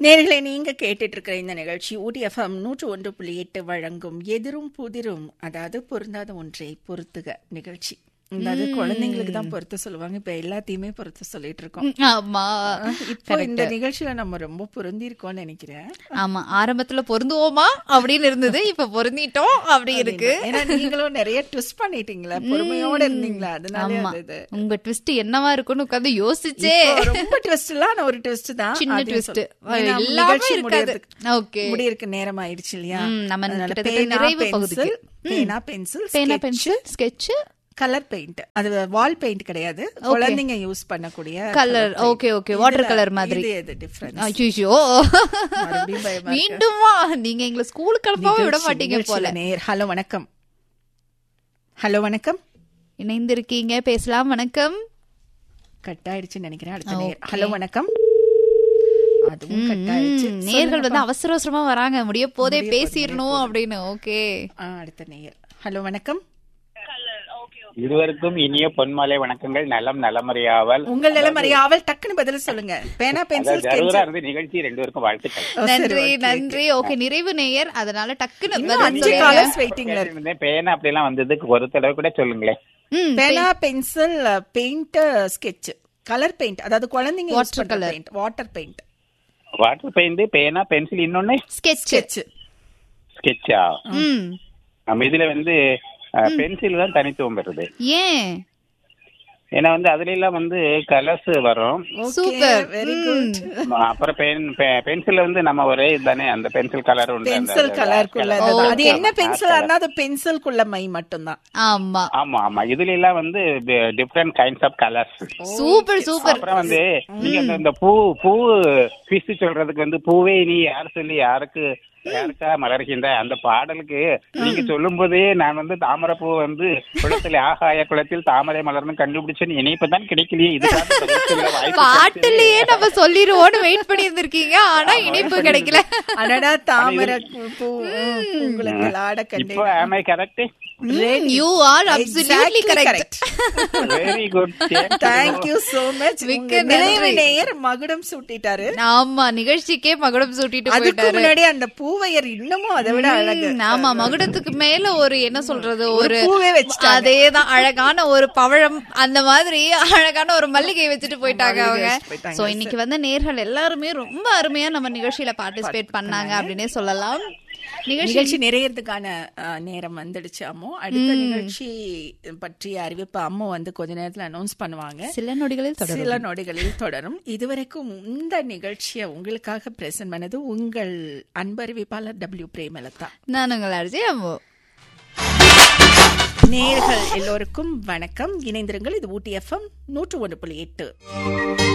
நேர்களை நீங்க கேட்டுட்டு இருக்கிற இந்த நிகழ்ச்சி ஊட்டி எஃப்எம் நூற்று ஒன்று புள்ளி எட்டு வழங்கும் எதிரும் புதிரும் அதாவது பொருந்தாத ஒன்றை பொருத்துக நிகழ்ச்சி அதாவது குழந்தைங்களுக்கு தான் பொருத்த சொல்லுவாங்க இப்ப எல்லாத்தையுமே பொருத்த சொல்லிட்டு இருக்கோம் ஆமா இப்போ இந்த நிகழ்ச்சியில நம்ம ரொம்ப பொருந்தி இருக்கோம்னு நினைக்கிறேன் ஆமா ஆரம்பத்துல பொருந்துவோமா அப்படின்னு இருந்தது இப்ப பொருந்திட்டோம் அப்படி இருக்கு ஏன்னா நீங்களும் நிறைய ட்விஸ்ட் பண்ணிட்டீங்களா பொறுமையோட இருந்தீங்களா அதனால ஆமா அது இது. உங்க ட்விஸ்ட் என்னவா இருக்கும்னு உட்காந்து யோசிச்சே இப்போ ரொம்ப ட்விஸ்ட் எல்லாம் ஒரு ட்விஸ்ட் தான் சின்ன அதையும் twist. சொல்லு. ஏன்னா எல்லாமே நிகழ்ச்சி இருக்காது. முடியறதுக்கு- Okay. முடியறதுக்கு நேரம் ஆயிடுச்சு இல்லையா ம், நம்ம அதனால கிட்டத்தட்ட பேனா, நிறைவு pencil, பகுதிக்கு. பேனா பென்சில் பேனா பென்சில் ஸ்கெட்ச் கலர் பெயிண்ட் அது வால் பெயிண்ட் கிடையாது குழந்தைங்க யூஸ் பண்ணக்கூடிய colour okay okay water colour மாதிரி இது எது டிஃபரன்ஸ் ஐயோ மறுபடியும் பயமா இருக்கு. மீண்டுமா நீங்க எங்களை ஸ்கூலுக்கு அனுப்பாம விட மாட்டீங்க போல நேர் ஹலோ வணக்கம் ஹலோ வணக்கம் இணைந்திருக்கீங்க பேசலாம் வணக்கம் கட் ஆயிடுச்சுன்னு நினைக்கிறேன் அடுத்த நேர் ஹலோ வணக்கம் அதுவும் கட் ம், ஆயிடுச்சு நேர்கள் வந்து அவசர அவசரமா வராங்க முடிய போதே பேசிடணும் அப்படின்னு ஓகே ஆ, அடுத்த நேர் ஹலோ வணக்கம் இருவருக்கும் இனிய பொன்மாலை வணக்கங்கள் நலம் நலமறியாவல் உங்கள் நிலம் அறியாமல் டக்குன்னு பதில் சொல்லுங்க பேனா பென்சில் ஜருவரா இருந்து நிகழ்ச்சி ரெண்டு பேருக்கும் வாழ்த்துக்கள் நன்றி நன்றி ஓகே நிறைவு நேயர் அதனால டக்குன்னு பதில் அஞ்சு சொல்லுங்க. காலர்ஸ் வெயிட்டிங்ல இருக்கு இருந்தேன் பேனா அப்படி எல்லாம் வந்ததுக்கு ஒரு தடவை கூட சொல்லுங்களேன் ம், பேனா pencil paint sketch colour paint அதாவது குழந்தைங்க யூஸ் பண்ற paint water paint water paint பேனா பென்சில் இன்னொன்னு sketch. ஸ்கெட்ச் ஸ்கெட்சா ம் நம்ம இதுல வந்து பென்சில் தான் தனித்துவம் பெறுது ஏன் ஏன்னா வந்து அதுல எல்லாம் வந்து கலர்ஸ் வரும் சூப்பர் வெரி குட் அப்புறம் பென் பென்சில் வந்து நம்ம ஒரே இதுதானே அந்த பென்சில் கலர் உண்டு அந்த- பென்சில் அந்த கலருக்குள்ள colour. அது என்ன பென்சில் ஆனா அது பென்சில்குள்ள மை மட்டும்தான் ஆமா ஆமா ஆமா இதுல எல்லாம் வந்து different kinds of colours super super அப்புறம் வந்து நீங்க இந்த- இந்த பூ பூ பிசு சொல்றதுக்கு வந்து பூவே நீ யார் சொல்லி யாருக்கு யாருக்கா மலர்கின்ற அந்த பாடலுக்கு நீங்க சொல்லும் போதே நான் வந்து தாமரை பூ வந்து குளத்தில் ஆகாய குளத்தில் தாமரை மலர்னு கண்டுபிடிச்சேன்னு இணைப்பு தான் கிடைக்கலையே இதுக்காக பதில் சொல்ல வாய்ப்பு பாட்டுலயே நம்ம சொல்லிருவோம்னு வெயிட் பண்ணி இருந்திருக்கீங்க ஆனா இணைப்பு கிடைக்கல அடடா தாமரை பூ உங்களுக்கு ஆட கண்டே இப்போ am I correct you are absolutely correct very good thank you so much மிக்க நிறைவு நேயர் மகுடம் சூட்டிட்டாரு ஆமா நிகழ்ச்சிக்கே மகுடம் சூட்டிட்டு அதுக்கு போயிட்டாரு முன்னாடி அந்த பூவையர் இன்னமும் அதை விட அழகு ம், ஆமா மகுடத்துக்கு மேல ஒரு என்ன சொல்றது ஒரு பூவே வச்சுட்டாங்க. அதேதான் அழகான ஒரு பவழம் அந்த மாதிரி அழகான ஒரு மல்லிகை வச்சுட்டு போயிட்டாங்க மல்லிகை அவங்க வச்சுட்டு போயிட்டாங்க. சோ இன்னைக்கு வந்து நேர்கள் எல்லாருமே ரொம்ப அருமையா நம்ம நிகழ்ச்சியில பார்ட்டிசிபேட் பண்ணாங்க அப்படின்னே சொல்லலாம் நிகழ்ச்சி நிகழ்ச்சி நிறையறதுக்கான அஹ், நேரம் வந்துடுச்சு அம்மோ அடுத்த நிகழ்ச்சி பற்றிய அறிவிப்பு அம்மோ வந்து கொஞ்ச நேரத்துல அனௌன்ஸ் பண்ணுவாங்க சில நொடிகளில் தொடரும் சில நொடிகளில் தொடரும் இதுவரைக்கும் இந்த நிகழ்ச்சியை உங்களுக்காக பிரசன்ட் பண்ணது உங்கள் அன்பறிவிப்பாளர் டபிள்யூ பிரேமலதா நான் உங்கள் அர்ஜி அம்மு நேர்கள் எல்லோருக்கும் வணக்கம் இணைந்திருங்கள் இது ஊட்டி எஃப்எம் நூற்று ஒன்று புள்ளி எட்டு